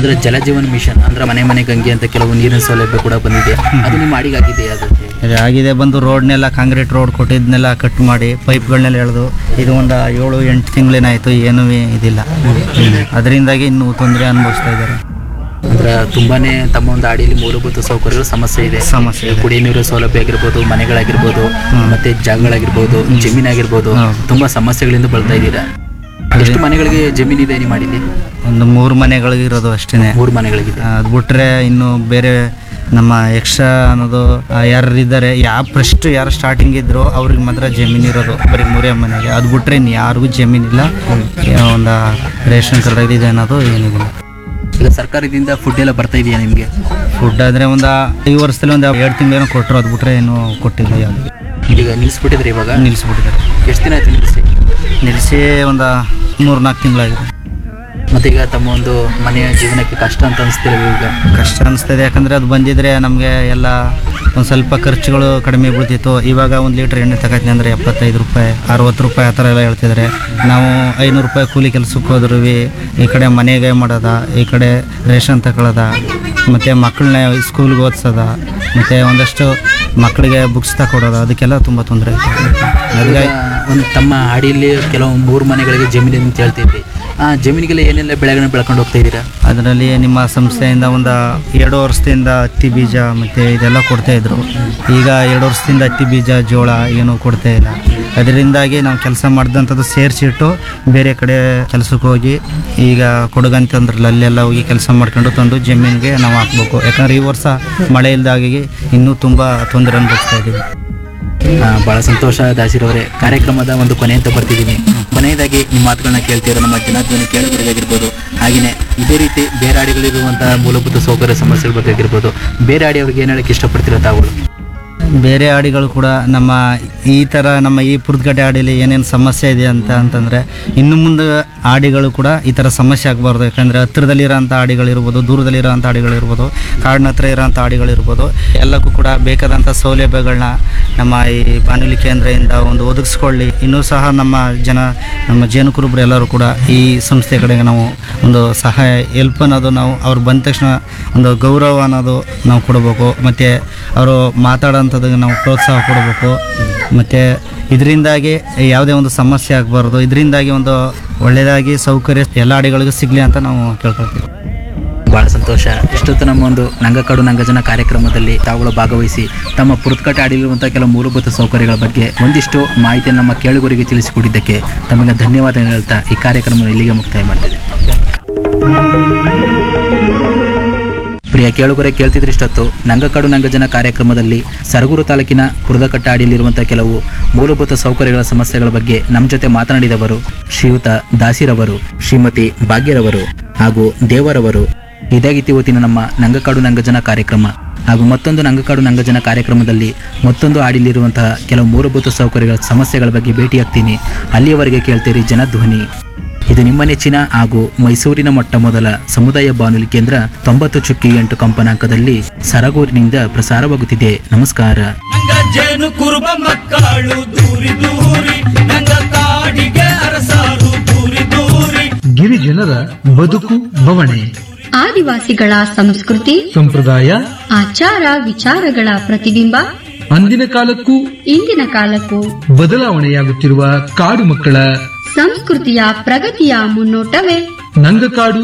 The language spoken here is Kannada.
ಅಂದ್ರೆ ಜಲಜೀವನ್ ಮಿಷನ್ ಅಂದ್ರೆ ಮನೆ ಮನೆ ಗಂಗೆ ಅಂತ ಕೆಲವು ನೀರಿನ ಸೌಲಭ್ಯ ಕೂಡ ಬಂದಿದೆ ಅದು ನಿಮ್ಮ ಅಡಿಗಾಗಿದೆ ಅದು ಇದು ಆಗಿದೆ ಬಂದು ರೋಡ್ನೆಲ್ಲ ಕಾಂಕ್ರೀಟ್ ರೋಡ್ ಕೊಟ್ಟಿದ್ನೆಲ್ಲ ಕಟ್ ಮಾಡಿ ಪೈಪ್ಗಳನ್ನೆಲ್ಲ ಎಳೆದು ಇದು ಒಂದು ಏಳು ಎಂಟು ತಿಂಗಳೇನಾಯಿತು ಏನೂ ಇದಿಲ್ಲ ಅದರಿಂದಾಗಿ ಇನ್ನೂ ತೊಂದರೆ ಅನುಭವಿಸ್ತಾ ಇದ್ದಾರೆ ಅಂದ್ರೆ ತುಂಬಾನೇ ತಮ್ಮ ಒಂದು ಅಡಿಯಲ್ಲಿ ಮೂಲಭೂತ ಸೌಕರ್ಯಗಳು ಸಮಸ್ಯೆ ಇದೆ ಸಮಸ್ಯೆ ಇದೆ. ಕುಡಿಯ ನೀರು ಸೌಲಭ್ಯ ಆಗಿರ್ಬೋದು ಮನೆಗಳಾಗಿರ್ಬೋದು ಮತ್ತೆ ಜಾಗಗಳಾಗಿರ್ಬೋದು ಜಮೀನಾಗಿರ್ಬೋದು ಹೌದು. ತುಂಬಾ ಸಮಸ್ಯೆಗಳಿಂದ ಬಳಲ್ತಾ ಇದ್ದೀರಾ ಎಷ್ಟು ಮನೆಗಳಿಗೆ ಜಮೀನಿದೆ ನೀವು ಮಾಡಿದ್ದೆ ಒಂದು ಮೂರು ಮನೆಗಳಿಗೆ ಇರೋದು ಅಷ್ಟೇ ಮೂರು ಮನೆಗಳಿಗಿದೆ ಅದು ಬಿಟ್ರೆ ಇನ್ನು ಬೇರೆ ನಮ್ಮ ಎಕ್ಸ್ಟ್ರಾ ಅನ್ನೋದು ಯಾರು ಇದ್ದಾರೆ ಯಾವ ಫಸ್ಟ್ ಯಾರು ಸ್ಟಾರ್ಟಿಂಗ್ ಇದ್ರು ಅವ್ರಿಗೆ ಮಾತ್ರ ಜಮೀನು ಇರೋದು ಬರೀ ಮೂರೇ ಮನೆಗೆ ಅದು ಬಿಟ್ರೆ ಇನ್ನು ಯಾರಿಗೂ ಜಮೀನಿಲ್ಲ ಏನೋ ಒಂದು ರೇಷನ್ ಕಾರ್ಡ್ ಇದೆ ಅನ್ನೋದು ಏನಿಲ್ಲ ಈಗ ಸರ್ಕಾರದಿಂದ ಫುಡ್ ಎಲ್ಲ ಬರ್ತಾ ಇದೆಯಾ ನಿಮಗೆ ಫುಡ್ ಆದರೆ ಒಂದು ಈ ವರ್ಷದಲ್ಲಿ ಒಂದು ಎರಡು ತಿಂಗಳೇನೋ ಕೊಟ್ಟರು ಅದು ಬಿಟ್ರೆ ಏನು ಕೊಟ್ಟಿಲ್ಲ ಯಾವುದು ಈಗ ನಿಲ್ಲಿಸ್ಬಿಟ್ಟಿದ್ರೆ ಇವಾಗ ನಿಲ್ಲಿಸ್ಬಿಟ್ಟಿದ್ದಾರೆ ಎಷ್ಟು ದಿನ ಆಯ್ತು ನಿಲ್ಲಿಸಿ ನಿಲ್ಲಿಸಿ ಒಂದು ಮೂರು ನಾಲ್ಕು ತಿಂಗಳಾಗಿದೆ ಮತ್ತೆ ಈಗ ತಮ್ಮ ಒಂದು ಮನೆಯ ಜೀವನಕ್ಕೆ ಕಷ್ಟ ಅಂತ ಅನಿಸ್ತಿಲ್ಲ ಈಗ ಕಷ್ಟ ಅನಿಸ್ತದೆ ಯಾಕಂದರೆ ಅದು ಬಂದಿದ್ರೆ ನಮಗೆ ಎಲ್ಲ ಒಂದು ಸ್ವಲ್ಪ ಖರ್ಚುಗಳು ಕಡಿಮೆ ಬೀಳ್ತಿತ್ತು ಇವಾಗ ಒಂದು ಲೀಟ್ರ್ ಎಣ್ಣೆ ತಗೋತೀನಿ ಅಂದರೆ ಎಪ್ಪತ್ತೈದು ರೂಪಾಯಿ ಅರವತ್ತು ರೂಪಾಯಿ ಆ ಥರ ಎಲ್ಲ ಹೇಳ್ತಿದ್ದಾರೆ ನಾವು ಐನೂರು ರೂಪಾಯಿ ಕೂಲಿ ಕೆಲಸಕ್ಕೆ ಹೋದ್ರೂ ಈ ಕಡೆ ಮನೆಗೆ ಮಾಡೋದ ಈ ಕಡೆ ರೇಷನ್ ತಗೊಳ್ಳೋದ ಮತ್ತು ಮಕ್ಕಳನ್ನ ಸ್ಕೂಲ್ಗೆ ಓದಿಸೋದ ಮತ್ತು ಒಂದಷ್ಟು ಮಕ್ಕಳಿಗೆ ಬುಕ್ಸ್ ತಗೊಡೋದು ಅದಕ್ಕೆಲ್ಲ ತುಂಬ ತೊಂದರೆ ಐತೆ ಅದಕ್ಕೆ ಒಂದು ತಮ್ಮ ಅಡಿಯಲ್ಲಿ ಕೆಲವು ಮೂರು ಮನೆಗಳಿಗೆ ಜಮೀನು ಅಂತ ಹೇಳ್ತಿದ್ವಿ ಆ ಜಮೀನಿಗೆಲ್ಲ ಏನೆಲ್ಲ ಬೆಳೆಗಳನ್ನ ಬೆಳ್ಕೊಂಡು ಹೋಗ್ತಾ ಇದ್ದೀರಾ ಅದರಲ್ಲಿ ನಿಮ್ಮ ಸಂಸ್ಥೆಯಿಂದ ಒಂದು ಎರಡು ವರ್ಷದಿಂದ ಹತ್ತಿ ಬೀಜ ಮತ್ತು ಇದೆಲ್ಲ ಕೊಡ್ತಾ ಇದ್ರು ಈಗ ಎರಡು ವರ್ಷದಿಂದ ಹತ್ತಿ ಬೀಜ ಜೋಳ ಏನೂ ಕೊಡ್ತಾ ಇಲ್ಲ ಅದರಿಂದಾಗಿ ನಾವು ಕೆಲಸ ಮಾಡಿದಂಥದ್ದು ಸೇರಿಸಿಟ್ಟು ಬೇರೆ ಕಡೆ ಕೆಲಸಕ್ಕೆ ಹೋಗಿ ಈಗ ಕೊಡಗಂತಂದ್ರಲ್ಲ ಅಲ್ಲೆಲ್ಲ ಹೋಗಿ ಕೆಲಸ ಮಾಡ್ಕೊಂಡು ತಂದು ಜಮೀನಿಗೆ ನಾವು ಹಾಕ್ಬೇಕು ಯಾಕಂದ್ರೆ ಈ ವರ್ಷ ಮಳೆ ಇಲ್ದಾಗಿ ಇನ್ನೂ ತುಂಬ ತೊಂದರೆ ಅನುಭವಿಸ್ತಾ ಇದ್ದೀವಿ ಆ, ಬಹಳ ಸಂತೋಷ ದಾಸಿರವರೇ ಕಾರ್ಯಕ್ರಮದ ಒಂದು ಕೊನೆ ಅಂತ ಬರ್ತಿದ್ದೀನಿ ಕೊನೆಯದಾಗಿ ನಿಮ್ಮ ಮಾತುಗಳನ್ನ ಕೇಳ್ತಿರೋ ನಮ್ಮ ಜನಾರ್ದನ ಕೇಳಬಹುದಾಗಿರ್ಬೋದು ಹಾಗೆಯೇ ಇದೇ ರೀತಿ ಬೇರೆ ಆಡಿಗಳಿರುವಂತಹ ಮೂಲಭೂತ ಸೌಕರ್ಯ ಸಮಸ್ಯೆಗಳ ಬಗ್ಗೆ ಆಗಿರ್ಬೋದು ಬೇರೆ ಆಡಿಯವ್ರಿಗೆ ಏನು ಹೇಳಕ್ಕೆ ಇಷ್ಟಪಡ್ತಿರೋ ತಾವುಗಳು ಬೇರೆ ಹಾಡಿಗಳು ಕೂಡ ನಮ್ಮ ಈ ಥರ ನಮ್ಮ ಈ ಪುರ್ದಗಟ್ಟೆ ಹಾಡಿಲಿ ಏನೇನು ಸಮಸ್ಯೆ ಇದೆ ಅಂತ ಅಂತಂದರೆ ಇನ್ನು ಮುಂದೆ ಹಾಡಿಗಳು ಕೂಡ ಈ ಥರ ಸಮಸ್ಯೆ ಆಗಬಾರ್ದು ಯಾಕಂದರೆ ಹತ್ತಿರದಲ್ಲಿರೋಂಥ ಹಾಡಿಗಳಿರ್ಬೋದು ದೂರದಲ್ಲಿರೋಂಥ ಹಾಡಿಗಳಿರ್ಬೋದು ಕಾಡಿನ ಹತ್ರ ಇರೋಂಥ ಹಾಡಿಗಳಿರ್ಬೋದು ಎಲ್ಲಕ್ಕೂ ಕೂಡ ಬೇಕಾದಂಥ ಸೌಲಭ್ಯಗಳನ್ನ ನಮ್ಮ ಈ ಬಾನುಲಿ ಕೇಂದ್ರದಿಂದ ಒಂದು ಒದಗಿಸ್ಕೊಳ್ಳಿ ಇನ್ನೂ ಸಹ ನಮ್ಮ ಜನ ನಮ್ಮ ಜೇನುಕುರುಬರು ಎಲ್ಲರೂ ಕೂಡ ಈ ಸಂಸ್ಥೆ ಕಡೆಗೆ ನಾವು ಒಂದು ಸಹಾಯ ಹೆಲ್ಪ್ ಅನ್ನೋದು ನಾವು ಅವ್ರು ಬಂದ ತಕ್ಷಣ ಒಂದು ಗೌರವ ಅನ್ನೋದು ನಾವು ಕೊಡಬೇಕು ಮತ್ತು ಅವರು ಮಾತಾಡೋಂಥದ್ದು ನಾವು ಪ್ರೋತ್ಸಾಹ ಕೊಡಬೇಕು ಮತ್ತು ಇದರಿಂದಾಗಿ ಯಾವುದೇ ಒಂದು ಸಮಸ್ಯೆ ಆಗಬಾರ್ದು ಇದರಿಂದಾಗಿ ಒಂದು ಒಳ್ಳೆಯದಾಗಿ ಸೌಕರ್ಯ ಎಲ್ಲ ಅಡಿಗಳಿಗೂ ಸಿಗಲಿ ಅಂತ ನಾವು ಕೇಳ್ಕೊಳ್ತೀವಿ ಬಹಳ ಸಂತೋಷ ಇಷ್ಟೊತ್ತು ನಮ್ಮ ಒಂದು ನಂಗಕಾಡು ನಂಗಜನ ಕಾರ್ಯಕ್ರಮದಲ್ಲಿ ತಾವುಗಳು ಭಾಗವಹಿಸಿ ತಮ್ಮ ಪುರುತ್ಕಟ್ಟ ಆಡಿರುವಂತಹ ಕೆಲವು ಮೂಲಭೂತ ಸೌಕರ್ಯಗಳ ಬಗ್ಗೆ ಒಂದಿಷ್ಟು ಮಾಹಿತಿಯನ್ನು ನಮ್ಮ ಕೇಳುಗರಿಗೆ ತಿಳಿಸಿಕೊಟ್ಟಿದ್ದಕ್ಕೆ ತಮಗೆ ಧನ್ಯವಾದ ಹೇಳ್ತಾ ಈ ಕಾರ್ಯಕ್ರಮ ಇಲ್ಲಿಗೆ ಮುಕ್ತಾಯ ಮಾಡ್ತಿದೆ ಪ್ರಿಯ ಕೇಳುಗರೆ ಕೇಳ್ತಿದ್ರೆ ಇಷ್ಟೊತ್ತು ನಂಗಕಾಡು ನಂಗಜನ ಕಾರ್ಯಕ್ರಮದಲ್ಲಿ ಸರಗೂರು ತಾಲೂಕಿನ ಕುರ್ದಕಟ್ಟ ಅಡಿಯಲ್ಲಿರುವಂತಹ ಕೆಲವು ಮೂಲಭೂತ ಸೌಕರ್ಯಗಳ ಸಮಸ್ಯೆಗಳ ಬಗ್ಗೆ ನಮ್ಮ ಜೊತೆ ಮಾತನಾಡಿದವರು ಶ್ರೀಯುತ ದಾಸಿರವರು ಶ್ರೀಮತಿ ಭಾಗ್ಯರವರು ಹಾಗೂ ದೇವರವರು ಇದಾಗಿತ್ತು ಇವತ್ತಿನ ನಮ್ಮ ನಂಗಕಾಡು ನಂಗಜನ ಕಾರ್ಯಕ್ರಮ ಹಾಗೂ ಮತ್ತೊಂದು ನಂಗಕಾಡು ನಂಗಜನ ಕಾರ್ಯಕ್ರಮದಲ್ಲಿ ಮತ್ತೊಂದು ಹಾಡಿಲಿರುವಂತಹ ಕೆಲವು ಮೂಲಭೂತ ಸೌಕರ್ಯಗಳ ಸಮಸ್ಯೆಗಳ ಬಗ್ಗೆ ಭೇಟಿಯಾಗ್ತೀನಿ ಅಲ್ಲಿಯವರೆಗೆ ಕೇಳ್ತೀರಿ ಜನಧ್ವನಿ ಇದು ನಿಮ್ಮ ನೆಚ್ಚಿನ ಹಾಗೂ ಮೈಸೂರಿನ ಮೊಟ್ಟ ಮೊದಲ ಸಮುದಾಯ ಬಾನುಲಿ ಕೇಂದ್ರ ತೊಂಬತ್ತು ಚುಕ್ಕಿ ಎಂಟು ಕಂಪನಾಂಕದಲ್ಲಿ ಸರಗೂರಿನಿಂದ ಪ್ರಸಾರವಾಗುತ್ತಿದೆ ನಮಸ್ಕಾರ ನಂಗ ಜೇನು ಕುರುಬ ಮಕ್ಕಳು ದೂರಿ ದೂರಿ ನಂಗ ಕಾಡಿಗೆ ಅರಸಾರು ದೂರಿ ದೂರಿ ಗಿರಿಜನರ ಬದುಕು ಬವಣೆ ಆದಿವಾಸಿಗಳ ಸಂಸ್ಕೃತಿ ಸಂಪ್ರದಾಯ ಆಚಾರ ವಿಚಾರಗಳ ಪ್ರತಿಬಿಂಬ ಅಂದಿನ ಕಾಲಕ್ಕೂ ಇಂದಿನ ಕಾಲಕ್ಕೂ ಬದಲಾವಣೆಯಾಗುತ್ತಿರುವ ಕಾಡು ಮಕ್ಕಳ ಸಂಸ್ಕೃತಿಯ ಪ್ರಗತಿಯ ಮುನ್ನೋಟವೇ ನಂಗಕಾಡು